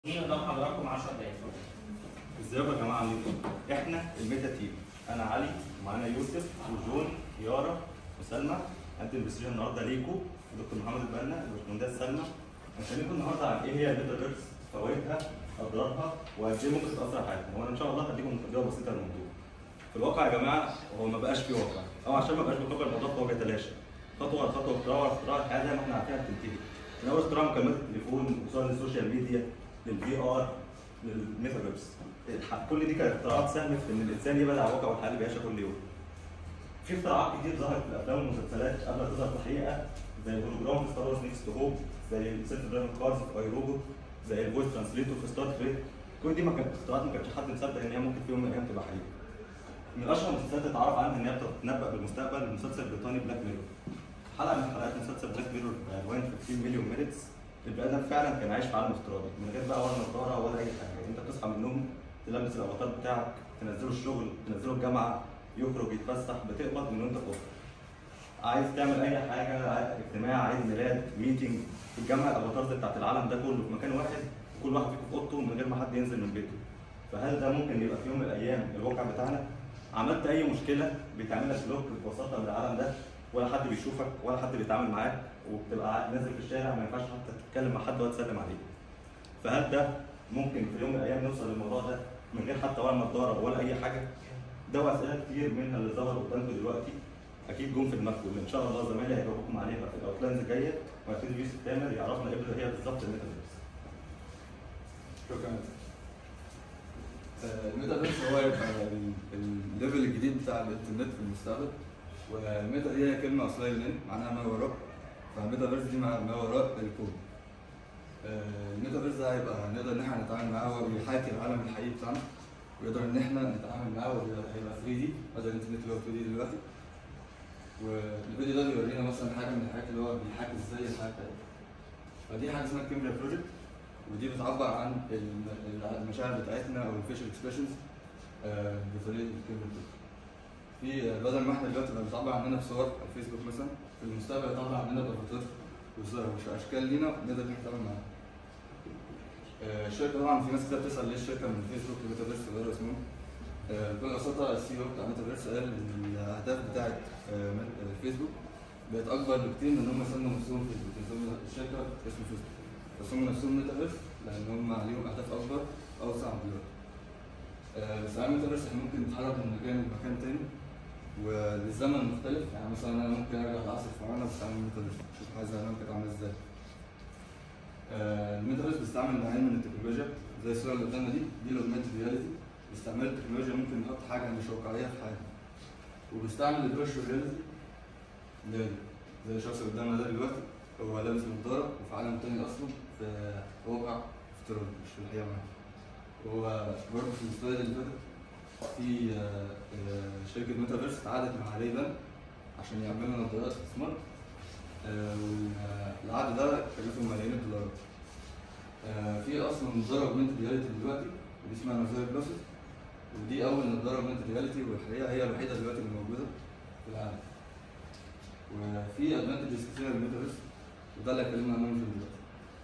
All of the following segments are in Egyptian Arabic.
مين قدام حضراتكم 10 دقايق ازيكم يا جماعه عاملين ايه؟ احنا الميتا تيم انا علي ومعانا يوسف وجون يارا وسلمى هنقدم برزنتيشن النهارده ليكم دكتور محمد البنا والباشمهندس سلمى هنكلمكم النهارده عن ايه هي الميتافيرس فوائدها اضرارها وقد ايه ممكن تاثر على حياتنا وانا ان شاء الله هديكم مقدمه بسيطه للموضوع في الواقع يا جماعه هو ما بقاش فيه واقع او عشان ما بقاش واقع الموضوع فهو بيتلاشى خطوه ورا خطوه اختراع ورا اختراع الحياه زي ما احنا عارفينها بتنتهي من اول اختراع مكالمات التليفون وصول للسوشيال ميديا للفي ار للميتافيرس كل دي كانت اختراعات ساهمت في ان الانسان يبعد عن الواقع والحياه اللي بيعيشها كل يوم. في اختراعات كتير ظهرت في الافلام والمسلسلات قبل ما تظهر في الحقيقه زي الهولوجرام في ستار وورز نيكست هوب زي السيلف درايفنج كارز في اي روبوت زي الفويس ترانسليتور في ستار تريك كل دي ما كانت اختراعات ما كانش حد مصدق ان هي ممكن في يوم من الايام تبقى حقيقه. من اشهر المسلسلات اللي اتعرف عنها ان هي بتتنبأ بالمستقبل المسلسل البريطاني بلاك ميرور. حلقه من حلقات مسلسل بلاك ميرور بعنوان 15 مليون مينتس البني ادم فعلا كان عايش في عالم افتراضي من غير بقى ولا نظاره ولا اي حاجه انت بتصحى من النوم تلبس الافاتار بتاعك تنزله الشغل تنزله الجامعه يخرج يتفسح بتقبض من وانت فاضي عايز تعمل اي حاجه عايز اجتماع عيد ميلاد ميتنج تجمع الافاتارز بتاعت العالم ده كله في مكان واحد وكل واحد فيكم في اوضته من غير ما حد ينزل من بيته فهل ده ممكن يبقى في يوم من الايام الواقع بتاعنا عملت اي مشكله بيتعمل لك بلوك ببساطه من العالم ده ولا حد بيشوفك ولا حد بيتعامل معاك وبتبقى نازل في الشارع ما ينفعش حتى تتكلم مع حد ولا تسلم عليه فهل ده ممكن في يوم من الايام نوصل للموضوع ده من غير حتى ولا نظاره ولا اي حاجه ده واسئله كتير منها اللي ظهر قدامكم دلوقتي اكيد جم في دماغكم اللي ان شاء الله زمايلي هيجاوبوكم عليها في الاوتلاينز الجايه وهيبتدي يوسف تامر يعرفنا ايه اللي هي بالظبط الميتافيرس شكرا آه، الميتافيرس هو يبقى ال- الليفل الجديد بتاع الانترنت في المستقبل والميتا دي هي كلمه اصليه يوناني معناها ما وراء فالميتافيرس دي مع- ما وراء الكون آه، الميتافيرس ده هيبقى نقدر ان احنا نتعامل معاه هو بيحاكي العالم الحقيقي بتاعنا ويقدر ان احنا نتعامل معاه وهيبقى 3 دي بدل الانترنت اللي هو 2 دي دلوقتي والفيديو ده بيورينا مثلا حاجه من الحاجات اللي هو بيحاكي ازاي الحياه بتاعتنا فدي حاجه اسمها كيمبريا بروجكت ودي بتعبر عن الم- المشاعر بتاعتنا او الفيشل اكسبريشنز بطريقه الكيمبريا في آه، بدل ما احنا دلوقتي بقى بتعبر عننا بصور على الفيسبوك مثلا في المستقبل بتعبر عننا بافاتار وصور واشكال لينا نقدر نتعامل معاها آه، الشركه طبعا في ناس كتير بتسال ليه الشركه من فيسبوك لميتافيرس غير اسمهم آه، بكل بساطه السي او بتاع ميتافيرس قال ان الاهداف بتاعت آه، ميت- آه، فيسبوك بقت اكبر بكتير من ان هم يسموا نفسهم فيسبوك يسموا الشركه اسم فيسبوك فسموا نفسهم ميتافيرس لان هم عليهم اهداف اكبر اوسع دلوقتي آه، بس على ميتافيرس احنا ممكن نتحرك من مكان لمكان تاني وللزمن مختلف يعني مثلا انا ممكن ارجع لعصر الفراعنه بس اعمل ميتافيرس اشوف حاجه زمان كانت عامله ازاي آه، الميتافيرس بيستعمل نوعين من التكنولوجيا زي الصوره اللي قدامنا دي دي الاوجمانتد رياليتي باستعمال التكنولوجيا ممكن نحط حاجه مش واقعيه في حاجه وبيستعمل الفيرتشوال رياليتي اللي هي زي الشخص اللي قدامنا ده دلوقتي هو لابس نظاره وفي عالم تاني اصلا في واقع افتراضي مش في الحقيقه معاه وهو برضه في السلايد اللي فاتت في آه، آه، شركه ميتافيرس تعاقدت مع ريبان عشان يعملوا نظارات سمارت آه، والعقد ده كلفه ملايين الدولارات آه، في اصلا نظاره اوجمانتد رياليتي دلوقتي ودي اسمها نظاره جلاسز ودي اول نظاره اوجمانتد رياليتي والحقيقه هي الوحيده دلوقتي اللي موجوده في العالم وفي ادفانتجز كتير للميتافيرس وده اللي اتكلمنا عنه في دلوقتي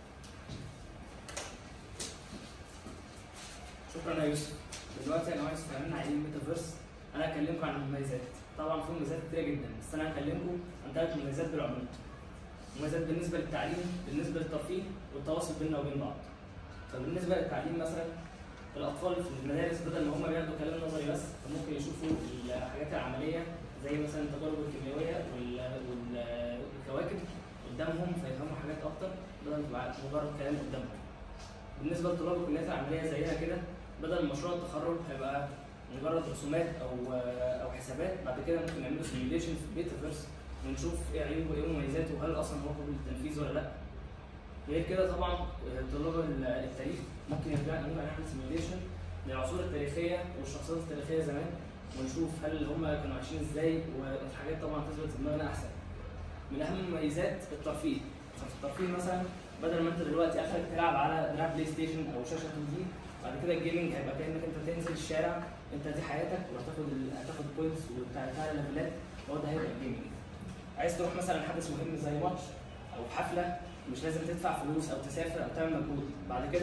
شكرا يا يوسف دلوقتي انا عايز تفهمنا عن ايه الميتافيرس انا هكلمكم عن المميزات طبعا في مميزات كتيره جدا بس انا هكلمكم عن ثلاث مميزات بالعموم مميزات بالنسبه للتعليم بالنسبه للترفيه والتواصل بيننا وبين بعض فبالنسبه للتعليم مثلا الاطفال في المدارس بدل ما هم بياخدوا كلام نظري بس فممكن يشوفوا الحاجات العمليه زي مثلا التجارب الكيميائيه وال- وال- والكواكب قدامهم فيفهموا حاجات اكتر بدل ما تبقى مجرد كلام قدامهم بالنسبه لطلاب الكليات العمليه زينا كده بدل مشروع التخرج هيبقى مجرد رسومات او او حسابات بعد كده ممكن نعمله سيميوليشن في البيتافيرس ونشوف ايه عيوبه وايه مميزاته وهل اصلا هو قابل للتنفيذ ولا لا غير كده طبعا آه، طلاب ال- التاريخ ممكن يرجع نقول نعمل سيميوليشن للعصور التاريخيه والشخصيات التاريخيه زمان ونشوف هل هم كانوا عايشين ازاي والحاجات طبعا تثبت في دماغنا احسن من اهم المميزات الترفيه ففي الترفيه مثلا بدل ما انت دلوقتي اخرك تلعب على دراع بلاي ستيشن او شاشه 2 دي بعد كده الجيمنج هيبقى كانك انت تنزل الشارع انت دي حياتك وهتاخد ال- هتاخد بوينتس وبتاع الليفلات هو ده هيبقى الجيمنج عايز تروح مثلا حدث مهم زي ماتش او حفله مش لازم تدفع فلوس او تسافر او تعمل مجهود بعد كده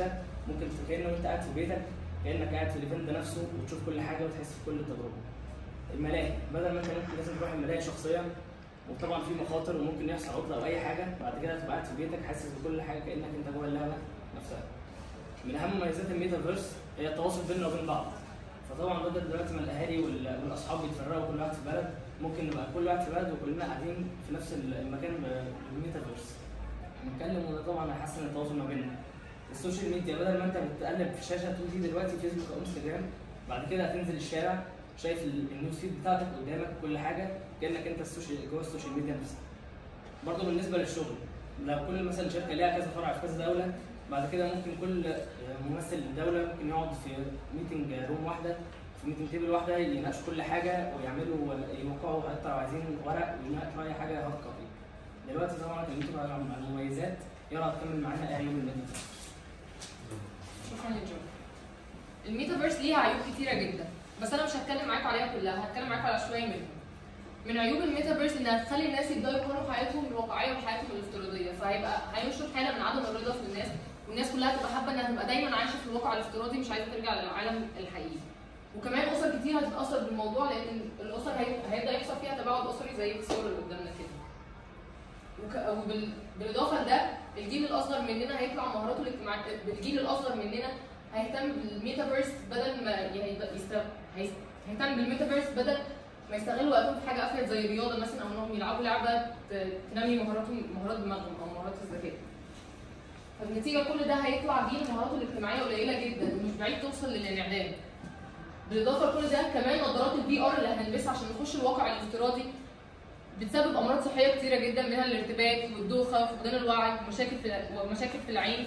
ممكن كانه انت قاعد في بيتك كانك قاعد في الايفنت ده نفسه وتشوف كل حاجه وتحس بكل التجربه الملاهي بدل ما انت ممكن لازم تروح الملاهي شخصيا وطبعا في مخاطر وممكن يحصل عطله او اي حاجه بعد كده هتبقى قاعد في بيتك حاسس بكل حاجه كانك انت جوه اللعبه نفسها من اهم مميزات الميتافيرس هي التواصل بيننا وبين بعض فطبعا بدل دلوقتي ما الاهالي وال- والاصحاب بيتفرقوا كل واحد في بلد ممكن نبقى كل واحد في بلد وكلنا قاعدين في نفس المكان بالميتافيرس هنتكلم وده طبعا هيحسن التواصل ما بيننا السوشيال ميديا بدل ما انت بتقلب في شاشه 2 دي دلوقتي فيسبوك او انستجرام بعد كده هتنزل الشارع شايف ال- النيوز فيد بتاعتك قدامك كل حاجه كانك انت السوشيال جوه السوشيال ميديا نفسها برضه بالنسبه للشغل لو كل مثلا شركه ليها كذا فرع في كذا دوله بعد كده ممكن كل ممثل دوله ممكن يقعد في ميتنج روم واحده في ميتنج تيبل واحده يناقشوا كل حاجه ويعملوا يوقعوا حتى لو عايزين ورق ويناقشوا اي حاجه هارد كوبي دلوقتي طبعا كلمتكم عن المميزات يلا هتكمل معانا ايه عيوب الميتافيرس شكرا يا جو الميتافيرس ليها عيوب كتيرة جدا بس انا مش هتكلم معاكم عليها كلها هتكلم معاكم على شوية منهم من عيوب الميتافيرس انها تخلي الناس يبداوا يقارنوا حياتهم الواقعيه بحياتهم الافتراضيه فهيبقى هينشر حاله من عدم الرضا في الناس والناس كلها تبقى حابه انها تبقى دايما عايشه في الواقع الافتراضي مش عايزه ترجع للعالم الحقيقي وكمان اسر كتير هتتاثر بالموضوع لان الاسر هي- هيبدا يحصل فيها تباعد اسري زي الصور اللي قدامنا كده وك- وبال- بالاضافه لده الجيل الاصغر مننا هيطلع مهاراته الاجتماعيه الجيل الاصغر مننا هيهتم بالميتافيرس بدل ما يعني يست... هيس- هيهتم بالميتافيرس بدل ما يستغلوا وقتهم في حاجه افيد زي رياضه مثلا او انهم يلعبوا لعبه ت- تنمي مهاراتهم مهارات دماغهم او مهارات الذكاء. فالنتيجه كل ده هيطلع جيل مهاراته الاجتماعيه قليله جدا ومش بعيد توصل للانعدام. بالاضافه لكل ده كمان نظارات الفي ار اللي هنلبسها عشان نخش الواقع الافتراضي بتسبب امراض صحيه كتيره جدا منها الارتباك والدوخه وفقدان الوعي ومشاكل في الع- ومشاكل في العين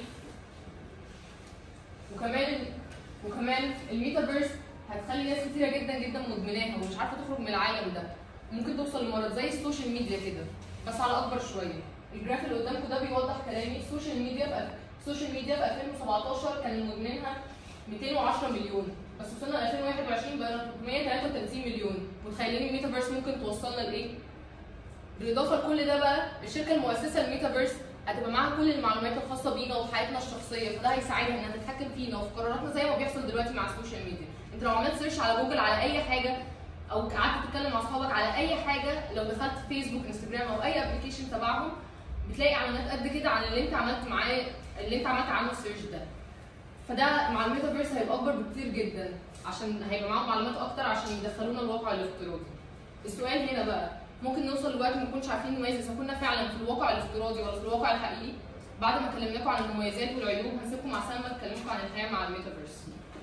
وكمان وكمان الميتافيرس هتخلي ناس كتيره جدا جدا مدمناها ومش عارفه تخرج من العالم ده ممكن توصل لمرض زي السوشيال ميديا كده بس على اكبر شويه الجراف اللي قدامكم ده بيوضح كلامي السوشيال ميديا في ألف- السوشيال ميديا في 2017 كان مدمنها 210 مليون بس وصلنا ل 2021 بقى 333 مليون متخيلين الميتافيرس ممكن توصلنا لايه؟ بالاضافه لكل ده بقى الشركه المؤسسه للميتافيرس هتبقى معاها كل المعلومات الخاصه بينا وحياتنا الشخصيه فده هيساعدها انها تتحكم فينا وفي قراراتنا زي ما بيحصل دلوقتي مع السوشيال ميديا انت لو عملت سيرش على جوجل على اي حاجه او قعدت تتكلم مع اصحابك على اي حاجه لو دخلت فيسبوك انستجرام او اي ابلكيشن تبعهم بتلاقي اعلانات قد كده عن اللي انت عملت معاه اللي انت عملت عنه السيرش ده فده مع الميتافيرس هيبقى اكبر بكتير جدا عشان هيبقى معاهم معلومات اكتر عشان يدخلونا الواقع الافتراضي السؤال هنا بقى ممكن نوصل لوقت ما نكونش عارفين نميز اذا كنا فعلا في الواقع الافتراضي ولا في الواقع الحقيقي بعد ما كلمناكم عن المميزات والعيوب هسيبكم مع سلمى تكلمكم عن الحياه مع الميتافيرس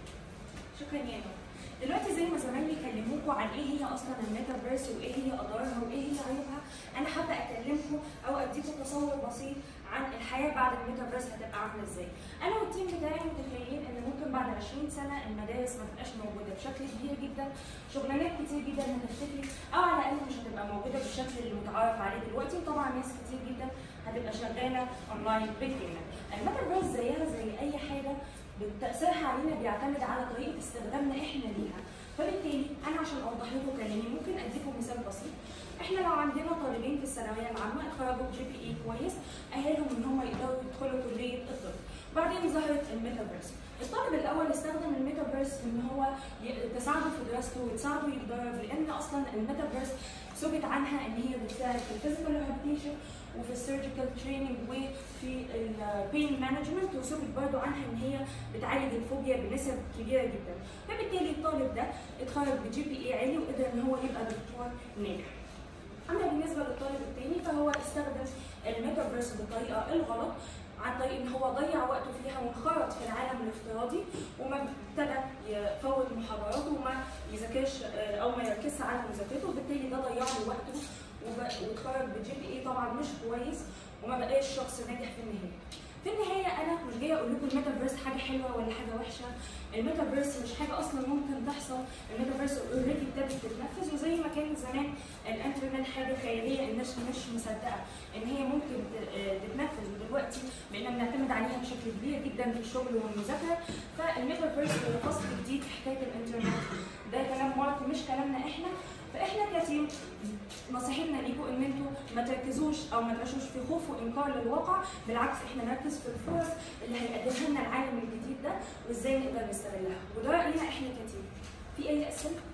شكرا يا نور دلوقتي زي ما زمايلي كلموكوا عن ايه هي اصلا الميتافيرس وايه هي اضرارها وايه هي عيوبها انا حابه اكلمكم او اديكم تصور بسيط عن الحياه بعد الميتافيرس هتبقى عامله ازاي انا والتيم بتاعي متخيلين ان ممكن بعد 20 سنه المدارس ما تبقاش موجوده بشكل كبير جدا شغلانات كتير جدا هتختفي او على الاقل مش هتبقى موجوده بالشكل المتعارف عليه دلوقتي وطبعا ناس كتير جدا هتبقى شغاله اونلاين بالكامل الميتافيرس زيها زي اي حاجه تاثيرها علينا بيعتمد على طريقه استخدامنا احنا ليها فبالتالي انا عشان اوضح لكم كلامي ممكن اديكم مثال بسيط احنا لو عندنا طالبين في الثانويه العامه اتخرجوا بجي بي اي كويس اهلهم ان هم يقدروا يدخلوا كليه الطب بعدين ظهرت الميتافيرس الطالب الاول استخدم الميتافيرس ان هو ي- تساعده في دراسته وتساعده يتدرب لان اصلا الميتافيرس ثبت عنها ان هي بتساعد في الفيزيكال ريهابيليشن وفي السيرجيكال تريننج وفي البين مانجمنت وثبت برضه عنها ان هي بتعالج الفوبيا بنسب كبيره جدا فبالتالي الطالب ده اتخرج بجي بي اي عالي وقدر ان هو يبقى دكتور ناجح اما بالنسبه للطالب الثاني فهو استخدم الميتافيرس بالطريقه الغلط عن طريق ان هو ضيع وقته فيها وانخرط في العالم الافتراضي وما ابتدى يفوت محاضراته وما يذاكرش آه، او ما يركزش على مذاكرته وبالتالي ده ضيع له وقته وب- واتخرج بجي بي اي طبعا مش كويس وما بقاش شخص ناجح في النهايه. في النهايه انا مش جايه اقول لكم الميتافيرس حاجه حلوه ولا حاجه وحشه الميتافيرس مش حاجه اصلا ممكن تحصل الميتافيرس اوريدي ابتدت تتنفذ وزي ما كان زمان الانترنت حاجه خياليه الناس مش مصدقه ان هي ممكن ت- آه، تتنفذ ودلوقتي بقينا بنعتمد عليها بشكل كبير جدا في الشغل والمذاكره فالميتافيرس هو فصل جديد في حكايه الانترنت ده كلام مارك مش كلامنا احنا فاحنا كتيم نصيحتنا ليكم ان انتوا ما تركزوش او ما تعيشوش في خوف وانكار للواقع بالعكس احنا نركز في الفرص اللي هيقدمها لنا العالم الجديد ده وازاي نقدر نستغلها وده راينا احنا كتير في اي اسئله